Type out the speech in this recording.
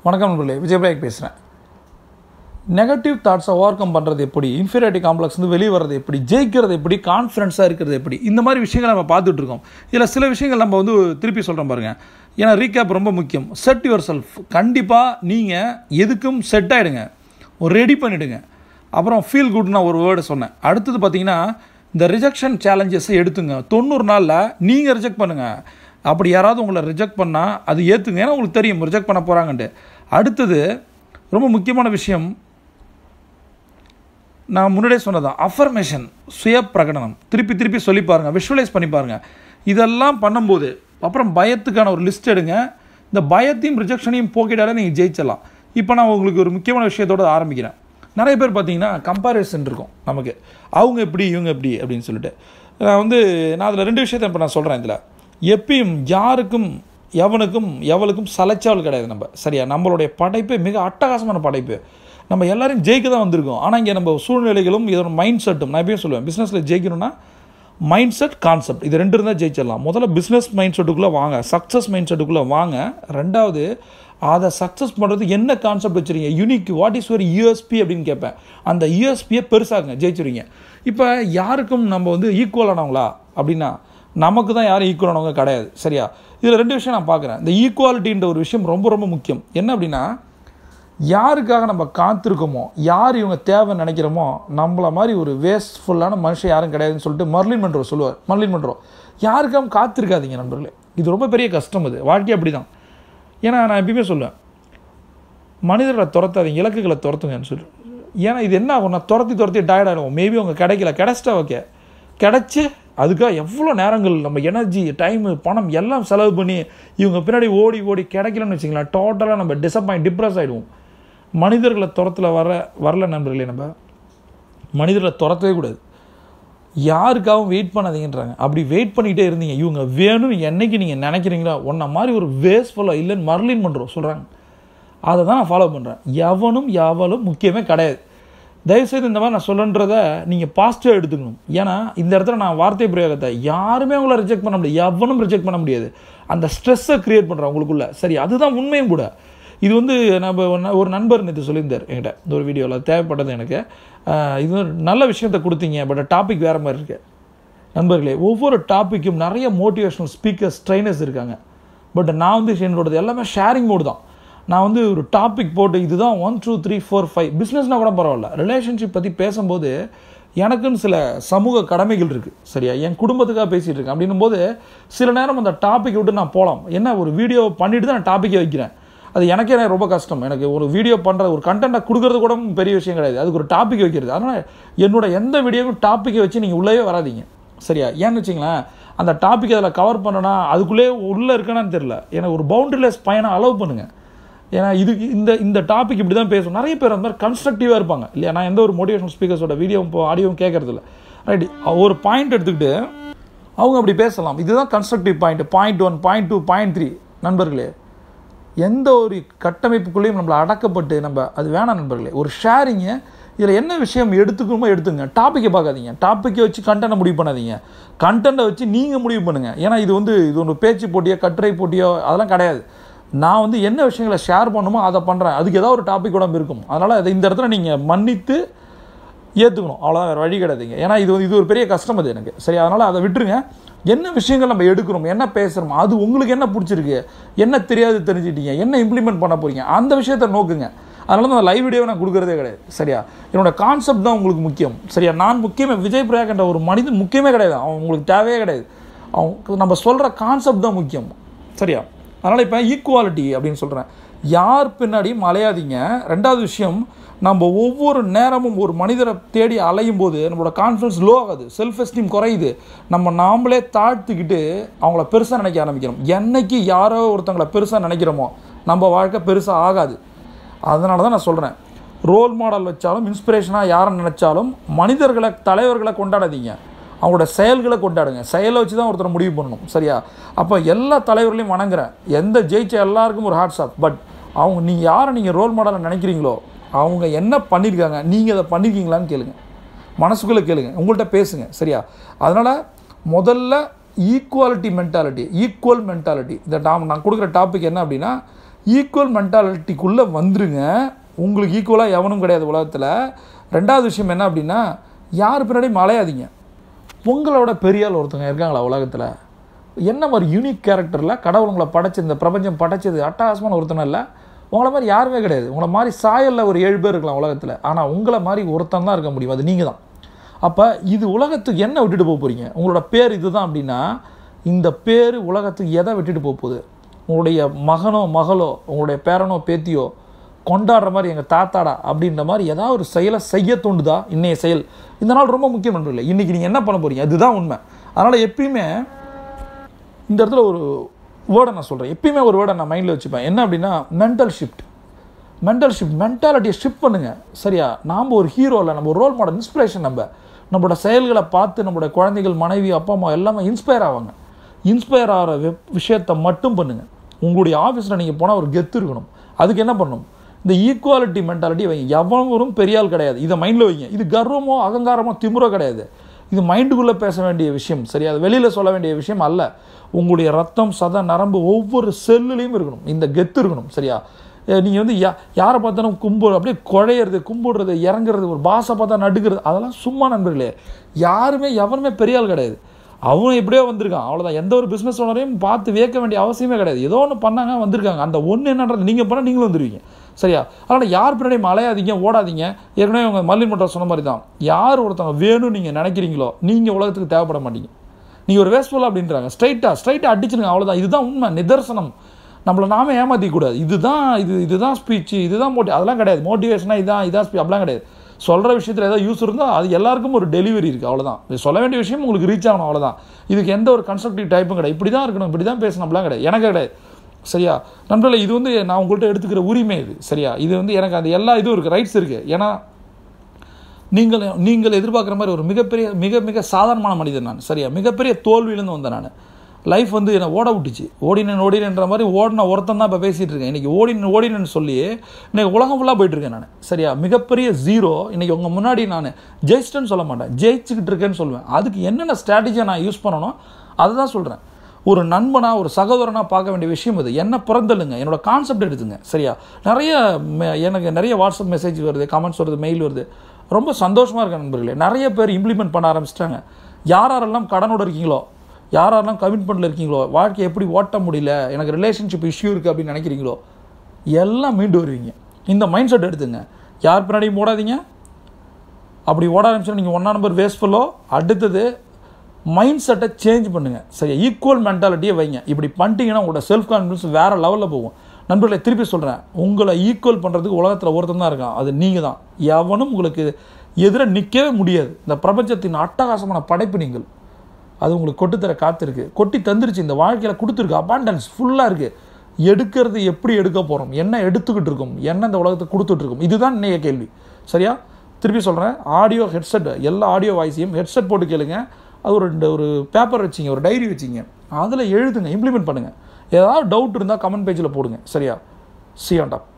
வணக்கம் நண்பர்களே விஜயபிராக் பேசுகிறேன் நெகட்டிவ் தாட்ஸை ஓவர் கம் பண்ணுறது எப்படி இன்ஃபீரியாரிட்டி காம்ப்ளெக்ஸ் வந்து வெளியே வர்றது எப்படி ஜெயிக்கிறது எப்படி கான்ஃபிடன்ஸாக இருக்கிறது எப்படி இந்த மாதிரி விஷயங்களை நம்ம பார்த்துட்டு இருக்கோம் இதில் சில விஷயங்கள் நம்ம வந்து திருப்பி சொல்கிறோம் பாருங்கள் ஏன்னா ரீகேப் ரொம்ப முக்கியம் செட் யுவர் செல்ஃப் கண்டிப்பாக நீங்கள் எதுக்கும் செட் ஆகிடுங்க ஒரு ரெடி பண்ணிவிடுங்க அப்புறம் ஃபீல் குட் நான் ஒரு வேர்டு சொன்னேன் அடுத்தது பார்த்தீங்கன்னா இந்த ரிஜெக்ஷன் சேலஞ்சஸை எடுத்துங்க தொண்ணூறு நாளில் நீங்கள் ரிஜெக்ட் பண்ணுங்கள் அப்படி யாராவது உங்களை ரிஜெக்ட் பண்ணால் அது ஏற்றுங்க ஏன்னா உங்களுக்கு தெரியும் ரிஜெக்ட் பண்ண போகிறாங்கன்ட்டு அடுத்தது ரொம்ப முக்கியமான விஷயம் நான் முன்னாடியே சொன்னதான் அஃபர்மேஷன் சுய பிரகடனம் திருப்பி திருப்பி சொல்லி பாருங்கள் விஷுவலைஸ் பண்ணி பாருங்கள் இதெல்லாம் பண்ணும்போது அப்புறம் பயத்துக்கான ஒரு லிஸ்ட் எடுங்க இந்த பயத்தையும் ரிஜெக்ஷனையும் போக்கிட்டாலே நீங்கள் ஜெயிச்சிடலாம் இப்போ நான் உங்களுக்கு ஒரு முக்கியமான விஷயத்தோட ஆரம்பிக்கிறேன் நிறைய பேர் பார்த்தீங்கன்னா கம்பேரிசன் இருக்கும் நமக்கு அவங்க எப்படி இவங்க எப்படி அப்படின்னு சொல்லிட்டு நான் வந்து நான் அதில் ரெண்டு விஷயத்தை இப்போ நான் சொல்கிறேன் இதில் எப்பயும் யாருக்கும் எவனுக்கும் எவளுக்கும் சலைச்சாவல் கிடையாது நம்ம சரியா நம்மளுடைய படைப்பு மிக அட்டகாசமான படைப்பு நம்ம எல்லாரையும் ஜெயிக்க தான் வந்திருக்கோம் ஆனால் இங்கே நம்ம சூழ்நிலைகளும் இதோட மைண்ட் செட்டும் நான் எப்பயும் சொல்லுவேன் பிஸ்னஸில் ஜெயிக்கணும்னா மைண்ட் செட் கான்செப்ட் இது ரெண்டு இருந்தால் ஜெயிச்சிடலாம் முதல்ல பிஸ்னஸ் மைண்ட் செட்டுக்குள்ளே வாங்க சக்ஸஸ் மைண்ட் செட்டுக்குள்ளே வாங்க ரெண்டாவது அதை சக்ஸஸ் பண்ணுறது என்ன கான்செப்ட் வச்சுருங்க யூனிக் வாட் இஸ் ஒரு யூஎஸ்பி அப்படின்னு கேட்பேன் அந்த யூஎஸ்பியை பெருசாகுங்க ஜெயிச்சிருங்க இப்போ யாருக்கும் நம்ம வந்து ஈக்குவலானவங்களா அப்படின்னா நமக்கு தான் யாரும் ஈக்குவலானவங்க கிடையாது சரியா இதில் ரெண்டு விஷயம் நான் பார்க்குறேன் இந்த ஈக்குவாலிட்டின்ற ஒரு விஷயம் ரொம்ப ரொம்ப முக்கியம் என்ன அப்படின்னா யாருக்காக நம்ம காத்திருக்கோமோ யார் இவங்க தேவை நினைக்கிறோமோ நம்மள மாதிரி ஒரு வேஸ்ட்ஃபுல்லான மனுஷன் யாரும் கிடையாதுன்னு சொல்லிட்டு மர்லின் மன்றோ சொல்லுவார் மர்லின் மன்றோ யாருக்காகவும் காத்திருக்காதீங்க நண்பர்களே இது ரொம்ப பெரிய கஷ்டம் இது வாழ்க்கை அப்படி தான் ஏன்னா நான் எப்பயுமே சொல்லுவேன் மனிதர்களை துரத்தாதீங்க இலக்குகளை துரத்துங்கன்னு சொல்லி ஏன்னா இது என்ன ஆகும் நான் துரத்தி துரத்தி டயர்ட் ஆகிடுவோம் மேபி அவங்க கிடைக்கல கிடச்சிட்டா ஓகே கிடச்சி அதுக்காக எவ்வளோ நேரங்கள் நம்ம எனர்ஜி டைமு பணம் எல்லாம் செலவு பண்ணி இவங்க பின்னாடி ஓடி ஓடி கிடைக்கலன்னு வச்சிங்களேன் டோட்டலாக நம்ம டிசப்பாயிண்ட் டிப்ரெஸ் ஆகிடுவோம் மனிதர்களை துரத்தில் வர வரல நண்பர்களே நம்ம மனிதர்களை துரத்தவே கூடாது யாருக்காகவும் வெயிட் பண்ணாதீங்கன்றாங்க அப்படி வெயிட் பண்ணிகிட்டே இருந்தீங்க இவங்க வேணும்னு என்னைக்கு நீங்கள் நினைக்கிறீங்களா உன்ன மாதிரி ஒரு வேஸ்ட்ஃபுல்லாக இல்லைன்னு மர்லின் பண்ணுறோம் சொல்கிறாங்க அதை தான் நான் ஃபாலோ பண்ணுறேன் எவனும் எவளும் முக்கியமே கிடையாது தயவுசெய்து இந்த மாதிரி நான் சொல்லுன்றத நீங்கள் பாசிட்டிவாக எடுத்துக்கணும் ஏன்னா இந்த இடத்துல நான் வார்த்தை பிரயோகத்தை யாருமே உங்களை ரிஜெக்ட் பண்ண முடியாது எவனும் ரிஜெக்ட் பண்ண முடியாது அந்த ஸ்ட்ரெஸ்ஸை க்ரியேட் பண்ணுறேன் உங்களுக்குள்ள சரி அதுதான் உண்மையும் கூட இது வந்து நம்ம ஒரு நண்பர் நேற்று சொல்லியிருந்தார் என்கிட்ட இந்த ஒரு வீடியோவில் தேவைப்பட்டது எனக்கு இது ஒரு நல்ல விஷயத்த கொடுத்தீங்க பட் டாபிக் வேறு மாதிரி இருக்கு நண்பர்களே ஒவ்வொரு டாப்பிக்கும் நிறைய மோட்டிவேஷனல் ஸ்பீக்கர்ஸ் ட்ரைனர்ஸ் இருக்காங்க பட் நான் வந்து என்னோடது எல்லாமே ஷேரிங் மோடு தான் நான் வந்து ஒரு டாபிக் போட்டு இதுதான் one two three four five பிஸ்னஸ்னால் கூட பரவாயில்ல ரிலேஷன்ஷிப் பற்றி பேசும்போது எனக்குன்னு சில சமூக கடமைகள் இருக்குது சரியா என் குடும்பத்துக்காக பேசிகிட்டு இருக்கேன் அப்படின்னும் போது சில நேரம் அந்த டாபிக் விட்டு நான் போகலாம் என்ன ஒரு வீடியோ பண்ணிட்டு தான் நான் டாப்பிக்கை வைக்கிறேன் அது எனக்கே எனக்கு ரொம்ப கஷ்டம் எனக்கு ஒரு வீடியோ பண்ணுற ஒரு கண்டென்ட்டை கொடுக்கறது கூட பெரிய விஷயம் கிடையாது அதுக்கு ஒரு டாபிக் வைக்கிறது அதனால் என்னோட எந்த வீடியோவும் டாப்பிக்கை வச்சு நீங்கள் உள்ளவே வராதிங்க சரியா ஏன்னு வச்சிங்களேன் அந்த டாபிக் அதில் கவர் பண்ணனா அதுக்குள்ளே உள்ளே இருக்கேனான்னு தெரில எனக்கு ஒரு பவுண்டரிலெஸ் பயணம் அலோவ் பண்ணுங்கள் ஏன்னா இது இந்த இந்த டாபிக் இப்படி தான் பேசும் நிறைய பேர் அந்த மாதிரி கன்ஸ்ட்ரக்டிவாக இருப்பாங்க இல்லையா நான் எந்த ஒரு மோட்டிவேஷன் ஸ்பீக்கர்ஸோட வீடியோவும் இப்போ ஆடியோவும் கேட்கறதில்ல ரைட் ஒரு பாயிண்ட் எடுத்துக்கிட்டு அவங்க அப்படி பேசலாம் இதுதான் constructive point point one point two point three நண்பர்களே எந்த ஒரு கட்டமைப்புக்குள்ளேயும் நம்மளை அடக்கப்பட்டு நம்ம அது வேணாம் நண்பர்களே ஒரு ஷேரிங்கு இதில் என்ன விஷயம் எடுத்துக்கணுமோ எடுத்துங்க டாப்பிக்கை பார்க்காதீங்க டாப்பிக்கை வச்சு கண்டென்ட்டை முடிவு பண்ணாதீங்க கண்டென்ட்டை வச்சு நீங்கள் முடிவு பண்ணுங்கள் ஏன்னா இது வந்து இது ஒன்று பேச்சு போட்டியோ கட்டுரை போட்டியோ அதெல்லாம் கிடையாது நான் வந்து என்ன விஷயங்களை ஷேர் பண்ணுமோ அதை பண்ணுறேன் அதுக்கு ஏதாவது ஒரு டாபிக் கூட இருக்கும் அதனால் அதை இந்த இடத்துல நீங்கள் மன்னித்து ஏற்றுக்கணும் அவ்வளோதான் வேறு வழி கிடையாதுங்க ஏன்னா இது இது ஒரு பெரிய கஷ்டம் அது எனக்கு சரி அதனால் அதை விட்டுருங்க என்ன விஷயங்கள் நம்ம எடுக்கிறோம் என்ன பேசுகிறோம் அது உங்களுக்கு என்ன பிடிச்சிருக்கு என்ன தெரியாது தெரிஞ்சுட்டீங்க என்ன இம்ப்ளிமெண்ட் பண்ண போகிறீங்க அந்த விஷயத்தை நோக்குங்க அதனால தான் அந்த லைவ் வீடியோவை நான் கொடுக்குறதே கிடையாது சரியா என்னோடய கான்செப்ட் தான் உங்களுக்கு முக்கியம் சரியா நான் முக்கியமே விஜய் பிரயாக் என்ற ஒரு மனிதன் முக்கியமே கிடையாது அவன் உங்களுக்கு தேவையே கிடையாது அவன் நம்ம சொல்கிற கான்செப்ட் தான் முக்கியம் சரியா அதனால் இப்போ ஈக்குவாலிட்டி அப்படின்னு சொல்கிறேன் யார் பின்னாடியும் அலையாதீங்க ரெண்டாவது விஷயம் நம்ம ஒவ்வொரு நேரமும் ஒரு மனிதரை தேடி அலையும் போது நம்மளோட கான்ஃபிடன்ஸ் லோ ஆகுது செல்ஃப் எஸ்டீம் குறையுது நம்ம நாமளே தாழ்த்துக்கிட்டு அவங்கள பெருசாக நினைக்க ஆரம்பிக்கிறோம் என்னைக்கு யாரோ ஒருத்தவங்கள பெருசாக நினைக்கிறோமோ நம்ம வாழ்க்கை பெருசாக ஆகாது அதனால தான் நான் சொல்கிறேன் ரோல் மாடல் வச்சாலும் இன்ஸ்பிரேஷனாக யாரை நினச்சாலும் மனிதர்களை தலைவர்களை கொண்டாடாதீங்க அவங்களோட செயல்களை கொண்டாடுங்க செயலை வச்சு தான் ஒருத்தர் முடிவு பண்ணணும் சரியா அப்போ எல்லா தலைவர்களையும் வணங்குறேன் எந்த ஜெயிச்ச எல்லாருக்கும் ஒரு ஹார்ட்ஸ் ஆஃப் பட் அவங்க நீங்கள் யாரை நீங்கள் ரோல் மாடலாக நினைக்கிறீங்களோ அவங்க என்ன பண்ணியிருக்காங்க நீங்கள் அதை பண்ணியிருக்கீங்களான்னு கேளுங்க மனசுக்குள்ளே கேளுங்க உங்கள்கிட்ட பேசுங்க சரியா அதனால் முதல்ல ஈக்குவாலிட்டி மென்டாலிட்டி ஈக்குவல் மென்டாலிட்டி இந்த டாம் நான் கொடுக்குற டாபிக் என்ன அப்படின்னா ஈக்குவல் மென்டாலிட்டிக்குள்ளே வந்துருங்க உங்களுக்கு ஈக்குவலாக எவனும் கிடையாது உலகத்தில் ரெண்டாவது விஷயம் என்ன அப்படின்னா யார் பின்னாடி மலையாதீங்க உங்களோட பெரிய ஆள் ஒருத்தங்க இருக்காங்களா உலகத்தில் என்ன மாதிரி யூனிக் கேரக்டரில் கடவுள் உங்களை படைச்ச இந்த பிரபஞ்சம் படைச்சது அட்டகாசமான ஒருத்தனை இல்லை உங்களை மாதிரி யாருமே கிடையாது உங்களை மாதிரி சாயலில் ஒரு ஏழு பேர் இருக்கலாம் உலகத்தில் ஆனால் உங்களை மாதிரி ஒருத்தன் தான் இருக்க முடியும் அது நீங்கள் தான் அப்போ இது உலகத்துக்கு என்ன விட்டுட்டு போக போகிறீங்க உங்களோட பேர் இதுதான் அப்படின்னா இந்த பேர் உலகத்துக்கு எதை விட்டுட்டு போக போகுது உங்களுடைய மகனோ மகளோ உங்களுடைய பேரனோ பேத்தியோ கொண்டாடுற மாதிரி எங்கள் தாத்தாடா அப்படின்ற மாதிரி ஏதாவது ஒரு செயலை செய்ய தோண்டுதா இன்னைய செயல் இந்த நாள் ரொம்ப முக்கியம் இல்லை இன்றைக்கி நீங்கள் என்ன பண்ண போகிறீங்க அதுதான் உண்மை அதனால் எப்பயுமே இந்த இடத்துல ஒரு வேர்டை நான் சொல்கிறேன் எப்பயுமே ஒரு வேர்டை நான் மைண்டில் வச்சுப்பேன் என்ன அப்படின்னா மென்டல் ஷிஃப்ட் மென்டல் ஷிஃப்ட் மென்டாலிட்டியை ஷிஃப்ட் பண்ணுங்கள் சரியா நாம் ஒரு ஹீரோ இல்லை நம்ம ஒரு ரோல் மாடல் இன்ஸ்பிரேஷன் நம்ம நம்மளோட செயல்களை பார்த்து நம்மளோட குழந்தைகள் மனைவி அப்பா அம்மா எல்லாமே இன்ஸ்பயர் ஆவாங்க இன்ஸ்பயர் ஆகிற வெப் விஷயத்தை மட்டும் பண்ணுங்கள் உங்களுடைய ஆஃபீஸில் நீங்கள் போனால் ஒரு கெத்து இருக்கணும் அதுக்கு என்ன பண்ணணும் இந்த ஈக்குவாலிட்டி மென்டாலிட்டி வைங்க எவனும் பெரிய ஆள் கிடையாது இதை மைண்டில் வைங்க இது கர்வமோ அகங்காரமோ திமுறோ கிடையாது இது மைண்டுக்குள்ளே பேச வேண்டிய விஷயம் சரியா அது வெளியில் சொல்ல வேண்டிய விஷயம் அல்ல உங்களுடைய ரத்தம் சத நரம்பு ஒவ்வொரு செல்லுலேயும் இருக்கணும் இந்த கெத்து இருக்கணும் சரியா நீங்கள் வந்து யா யாரை பார்த்தாலும் கும்பு அப்படியே குழையிறது கும்பிடுறது இறங்குறது ஒரு பாசை பார்த்தா நடுக்கிறது அதெல்லாம் சும்மா நண்பர்களே யாருமே எவனுமே பெரிய ஆள் கிடையாது அவன் எப்படியோ வந்திருக்கான் அவ்வளோதான் எந்த ஒரு பிஸ்னஸ் ஓனரையும் பார்த்து வியக்க வேண்டிய அவசியமே கிடையாது ஏதோ ஒன்று பண்ணாங்க வந்திருக்காங்க அந்த ஒன்று என்னன்றது நீங்கள் பண்ணால் நீங்களும் வந்துடுவீங்க சரியா அதனால் யார் பின்னாடி மலையாதீங்க ஓடாதீங்க ஏற்கனவே அவங்க மல்லி மட்டம் சொன்ன மாதிரி தான் யார் ஒருத்தவங்க வேணும்னு நீங்கள் நினைக்கிறீங்களோ நீங்கள் உலகத்துக்கு தேவைப்பட மாட்டீங்க நீங்கள் ஒரு வேஸ்ட்ஃபுல்லாக அப்படின்றாங்க ஸ்ட்ரைட்டாக ஸ்ட்ரைட்டாக அடிச்சிருங்க அவ்வளோதான் இதுதான் உண்மை நிதர்சனம் நம்மளை நாம ஏமாற்றிக்கூடாது இதுதான் இது இதுதான் ஸ்பீச்சு இதுதான் மோட்டி அதெல்லாம் கிடையாது மோட்டிவேஷனாக இதான் இதான் ஸ்பீச் அப்படிலாம் கிடையாது சொல்கிற விஷயத்தில் ஏதாவது யூஸ் இருந்தால் அது எல்லாருக்கும் ஒரு டெலிவரி இருக்குது அவ்வளோதான் இது சொல்ல வேண்டிய விஷயம் உங்களுக்கு ரீச் ஆகணும் அவ்வளோதான் இதுக்கு எந்த ஒரு கன்ஸ்ட்ரக்டிவ் டைப்பும் கிடையாது இப்படி தான் இருக்கணும் இப்படி தான் பேசணும் அப்படிலாம் கிடையாது எனக்கு கிடையாது சரியா நண்பர்களே இது வந்து நான் உங்கள்கிட்ட எடுத்துக்கிற உரிமை இது சரியா இது வந்து எனக்கு அந்த எல்லா இதுவும் இருக்குது ரைட்ஸ் இருக்குது ஏன்னா நீங்கள் நீங்கள் எதிர்பார்க்குற மாதிரி ஒரு மிகப்பெரிய மிக மிக சாதாரணமான மனிதன் நான் சரியா மிகப்பெரிய தோல்வியிலேருந்து வந்தேன் நான் லைஃப் வந்து என்னை ஓட விட்டுச்சு ஓடினேன் ஓடினேன்ற மாதிரி ஓடின ஒருத்தன் தான் இப்போ பேசிகிட்டு இருக்கேன் இன்றைக்கி ஓடினேன் ஓடினேன்னு சொல்லி இன்றைக்கி உலகம் ஃபுல்லாக போயிட்டுருக்கேன் நான் சரியா மிகப்பெரிய ஜீரோ இன்றைக்கி உங்கள் முன்னாடி நான் ஜெயிச்சிட்டேன்னு சொல்ல மாட்டேன் ஜெயிச்சுக்கிட்டு இருக்கேன்னு சொல்லுவேன் அதுக்கு என்னென்ன ஸ்ட்ராட்டஜியை நான் யூஸ் பண்ணணும் அதை தான் சொல்கிறேன் ஒரு நண்பனாக ஒரு சகோதரனாக பார்க்க வேண்டிய விஷயம் இது என்ன பிறந்தலுங்க என்னோட கான்செப்ட் எடுத்துங்க சரியா நிறைய எனக்கு நிறைய வாட்ஸ்அப் மெசேஜ் வருது கமெண்ட்ஸ் வருது மெயில் வருது ரொம்ப சந்தோஷமாக இருக்க நண்பர்களே நிறைய பேர் இம்ப்ளிமெண்ட் பண்ண ஆரம்பிச்சிட்டாங்க யார் யாரெல்லாம் கடனோட இருக்கீங்களோ யார் யாரெல்லாம் கமிட்மெண்ட்டில் இருக்கீங்களோ வாழ்க்கையை எப்படி ஓட்ட முடியல எனக்கு ரிலேஷன்ஷிப் இஷ்யூ இருக்குது அப்படின்னு நினைக்கிறீங்களோ எல்லாம் மீண்டு வருவீங்க இந்த மைண்ட் செட் எடுத்துங்க யார் பின்னாடியும் ஓடாதீங்க அப்படி ஓட ஆரம்பிச்சா நீங்கள் ஒன்றா நம்பர் வேஸ்ட்ஃபுல்லோ அடுத்தது மைண்ட் செட்டை சேஞ்ச் பண்ணுங்கள் சரி ஈக்குவல் மென்டாலிட்டியை வைங்க இப்படி பண்ணிட்டீங்கன்னா உங்களோட செல்ஃப் கான்ஃபிடன்ஸ் வேறு லெவலில் போகும் நண்பர்களை திருப்பி சொல்கிறேன் உங்களை ஈக்குவல் பண்ணுறதுக்கு உலகத்தில் ஒருத்தன் தான் இருக்கான் அது நீங்கள் தான் எவனும் உங்களுக்கு எதிராக நிற்கவே முடியாது இந்த பிரபஞ்சத்தின் அட்டகாசமான படைப்பு நீங்கள் அது உங்களுக்கு கொட்டுத்தர காத்திருக்கு கொட்டி தந்துருச்சு இந்த வாழ்க்கையில் கொடுத்துருக்கு அபாண்டன்ஸ் ஃபுல்லாக இருக்குது எடுக்கிறது எப்படி எடுக்க போகிறோம் என்ன எடுத்துக்கிட்டு இருக்கோம் என்ன இந்த உலகத்துக்கு கொடுத்துட்ருக்கோம் இதுதான் இன்னைய கேள்வி சரியா திருப்பி சொல்கிறேன் ஆடியோ ஹெட்செட் எல்லா ஆடியோ வாய்ஸையும் ஹெட்செட் போட்டு கேளுங்க அது ஒரு ரெண்டு ஒரு பேப்பர் வச்சிங்க ஒரு டைரி வச்சிங்க அதில் எழுதுங்க இம்ப்ளிமெண்ட் பண்ணுங்கள் ஏதாவது டவுட் இருந்தால் கமெண்ட் பேஜில் போடுங்க சரியா சி ஆன் டாப்